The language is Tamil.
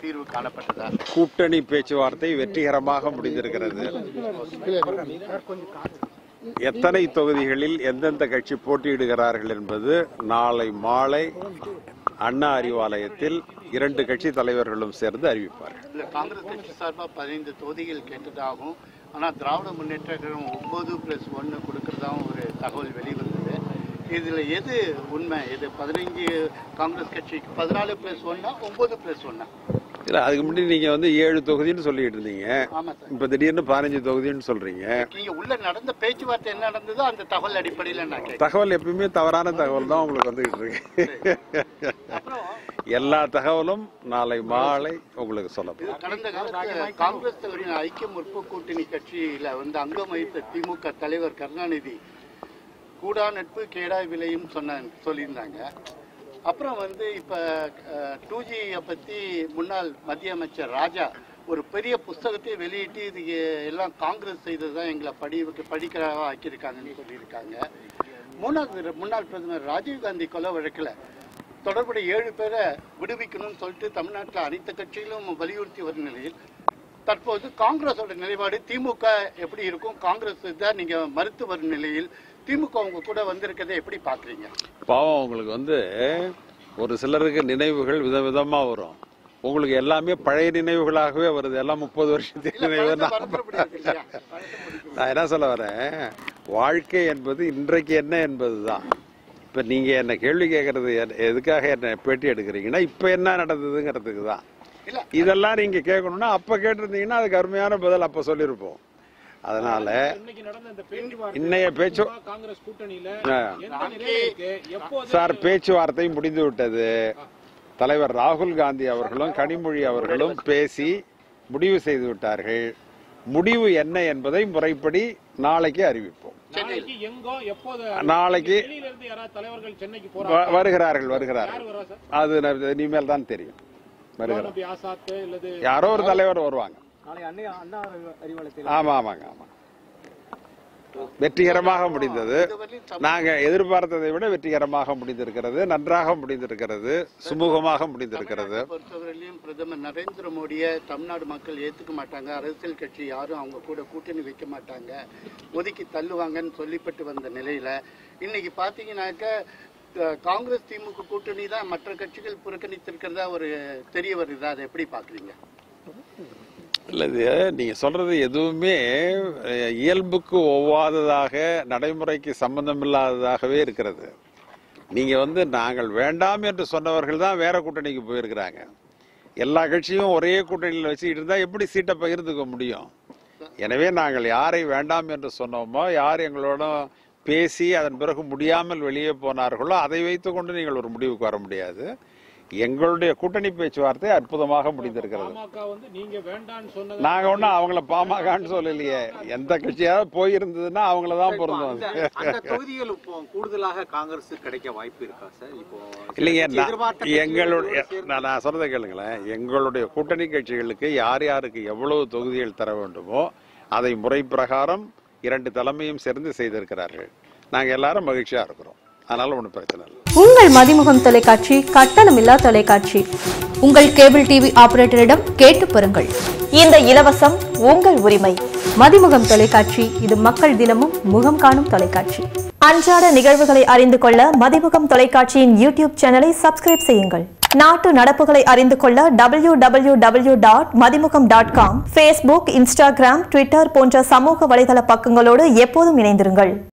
தீர்வு காணப்பட்டதா கூட்டணி பேச்சுவார்த்தை வெற்றிகரமாக முடிந்திருக்கிறது எத்தனை தொகுதிகளில் எந்தெந்த கட்சி போட்டியிடுகிறார்கள் என்பது நாளை மாலை அண்ணா அறிவாலயத்தில் இரண்டு கட்சி தலைவர்களும் சேர்ந்து அறிவிப்பார்கள் இல்ல காங்கிரஸ் கட்சி சார்பா பதினைந்து தொகுதிகள் கேட்டதாகவும் ஆனா திராவிட முன்னேற்ற கழகம் ஒன்பது பிளஸ் ஒன்னு கொடுக்கறதாகவும் ஒரு தகவல் வெளிவந்தது இதுல எது உண்மை இது பதினைஞ்சு காங்கிரஸ் கட்சிக்கு பதினாலு பிளஸ் ஒன்னா ஒன்பது பிளஸ் ஒன்னா இல்ல அதுக்கு முன்னாடி நீங்க வந்து ஏழு தொகுதின்னு சொல்லிட்டு இருந்தீங்க ஆமா சார் இப்ப திடீர்னு பதினஞ்சு தொகுதின்னு சொல்றீங்க நீங்க உள்ள நடந்த பேச்சுவார்த்தை என்ன நடந்ததோ அந்த தகவல் அடிப்படையில நான் கேட்கிறேன் தகவல் எப்பயுமே தவறான தகவல் தான் உங்களுக்கு வந்துகிட்டு இருக்கு அப்புறம் எல்லா தகவலும் நாளை மாலை உங்களுக்கு சொல்லப்படும் கடந்த காலத்துல காங்கிரஸ் தலைவரின் ஐக்கிய முற்போக்கு கூட்டணி கட்சியில வந்து அங்கம் வகித்த திமுக தலைவர் கருணாநிதி கூடா நட்பு கேடாய் விளையும் சொன்ன சொல்லியிருந்தாங்க அப்புறம் வந்து இப்ப டூ ஜியை பத்தி முன்னாள் மத்திய அமைச்சர் ராஜா ஒரு பெரிய புஸ்தகத்தை வெளியிட்டு இது எல்லாம் காங்கிரஸ் செய்ததுதான் எங்களை படி படிக்கிறதா ஆக்கியிருக்காங்கன்னு சொல்லியிருக்காங்க மூணாவது முன்னாள் பிரதமர் ராஜீவ்காந்தி கொலை வழக்குல தொடர்புடைய ஏழு பேரை விடுவிக்கணும்னு சொல்லிட்டு தமிழ்நாட்டில் அனைத்து கட்சிகளும் வலியுறுத்தி வரும் நிலையில் தற்போது காங்கிரஸோட நிலைப்பாடு திமுக எப்படி இருக்கும் காங்கிரஸ் தான் நீங்க மறுத்து வரும் நிலையில் திமுக உங்க கூட வந்திருக்கதை எப்படி பாக்குறீங்க பாவம் உங்களுக்கு வந்து ஒரு சிலருக்கு நினைவுகள் விதவிதமா வரும் உங்களுக்கு எல்லாமே பழைய நினைவுகளாகவே வருது எல்லாம் முப்பது வருஷத்துக்கு நினைவு பழச தான் மறந்துட முடியாது இல்லையா? பழச முடிக்க நான் என்ன சொல்ல வரேன் வாழ்க்கை என்பது இன்றைக்கு என்ன என்பதுதான் இப்ப நீங்க என்ன கேள்வி கேட்கறது எ- எதுக்காக என்ன பேட்டி எடுக்கிறீங்கன்னா இப்ப என்ன நடந்ததுங்கிறதுக்கு தான் இல்ல இதெல்லாம் நீங்க கேட்கணும்னா அப்ப கேட்டிருந்தீங்கன்னா அதுக்கு அருமையான பதில் அப்ப சொல்லியிருப்போம் அதனால இன்னைக்கு நடந்த இந்த பேச்சுவார்த்தை இன்னைய பேச்சு காங்கிரஸ் கூட்டணியில ஆ. எந்த நிலையில இருக்கு எப்போது சார் பேச்சுவார்த்தை முடிந்து விட்டது தலைவர் ராகுல் காந்தி அவர்களும் கனிமொழி அவர்களும் பேசி முடிவு செய்து விட்டார்கள் முடிவு என்ன என்பதை முறைப்படி நாளைக்கு அறிவிப்போம் நாளைக்கு எங்கோ எப்போது நாளைக்கு வெளியில இருந்து யாராவது தலைவர்கள் சென்னைக்கு வ- போறாங்க வருகிறார்கள் யார் வருகிறார்கள் வரா சார் அது ந- இனிமேல் தான் தெரியும் வருகிறார் நபி ஆசாத் இல்லது யாரோ ஒரு தலைவர் வருவாங்க நாளை அன்னை அண்ணா அறிவாலயத்தில் ஆமா ஆமாங்க ஆமா வெற்றிகரமாக முடிந்தது இதுவரையிலும் தமிழ் நாங்க எதிர்பார்த்ததை விட வெற்றிகரமாக முடிந்திருக்கிறது நன்றாக முடிந்திருக்கிறது சுமூகமாக முடிந்திருக்கிறது தமிழ்நாட்டை பொறுத்தவரையிலும் பிரதமர் நரேந்திர மோடியை தமிழ்நாடு மக்கள் ஏத்துக்க மாட்டாங்க அரசியல் கட்சி யாரும் அவங்க கூட கூட்டணி வைக்க மாட்டாங்க ஒதுக்கி தள்ளுவாங்கன்னு சொல்லிப்பட்டு வந்த நிலையில இன்னைக்கு பாத்தீங்கன்னாக்க அஹ், காங்கிரஸ் திமுக கூட்டணி தான் மற்ற கட்சிகள் புறக்கணித்திருக்கிறதா ஒரு தெரிய வருது அதை எப்படி பாக்குறீங்க இல்ல இது நீங்க சொல்றது எதுவுமே அஹ், இயல்புக்கு ஒவ்வாததாக நடைமுறைக்கு சம்பந்தமில்லாததாகவே இருக்கிறது நீங்க வந்து நாங்கள் வேண்டாம் என்று சொன்னவர்கள் தான் வேற கூட்டணிக்கு போயிருக்கிறாங்க எல்லா கட்சியும் ஒரே கூட்டணியில் வச்சுக்கிட்டு இருந்தா எப்படி சீட்டை பகிர்ந்துக்க முடியும் எனவே நாங்கள் யாரை வேண்டாம் என்று சொன்னோமோ யார் எங்களோட பேசி அதன் பிறகு முடியாமல் வெளியே போனார்களோ அதை வைத்துக்கொண்டு நீங்கள் ஒரு முடிவுக்கு வர முடியாது எங்களுடைய கூட்டணி பேச்சுவார்த்தை அற்புதமாக முடிந்திருக்கிறது பாமக வந்து நீங்க வேண்டான்னு சொன்னது நாங்க ஒண்ணும் அவங்கள பாமகன்னு சொல்லலையே எந்த கட்சியாவது போயிருந்ததுன்னா அவங்கள தான் பொருந்தும் அந்த அந்த தொகுதிகள் இப்போ கூடுதலாக காங்கிரஸ் கிடைக்க வாய்ப்பு இருக்கா சார் இப்போ இல்லைங்க நான் எதிர்பார்த்த கட்சிகளோடு எங்களுடைய சேர்ந்து- நான் நான் சொல்றதை கேளுங்களேன் எங்களுடைய கூட்டணி கட்சிகளுக்கு யார் யாருக்கு எவ்வளவு தொகுதிகள் தர வேண்டுமோ அதை முறை பிரகாரம் இரண்டு தலைமையும் சேர்ந்து செய்திருக்கிறார்கள் நாங்க எல்லாரும் மகிழ்ச்சியா இருக்கிறோம் அதனால ஒன்றும் பிரச்சனை இல்லை உங்கள் மதிமுகம் தொலைக்காட்சி கட்டணமில்லா தொலைக்காட்சி உங்கள் கேபிள் டிவி ஆபரேட்டரிடம் கேட்டு பெறுங்கள் இந்த இலவசம் உங்கள் உரிமை மதிமுகம் தொலைக்காட்சி இது மக்கள் தினமும் முகம் காணும் தொலைக்காட்சி அன்றாட நிகழ்வுகளை அறிந்து கொள்ள மதிமுகம் தொலைக்காட்சியின் யூடியூப் சேனலை சப்ஸ்கிரைப் செய்யுங்கள் நாட்டு நடப்புகளை அறிந்து கொள்ள W W W dot Mathimugam dot com Facebook Instagram Twitter போன்ற சமூக வலைதள பக்கங்களோடு எப்போதும் இணைந்திருங்கள்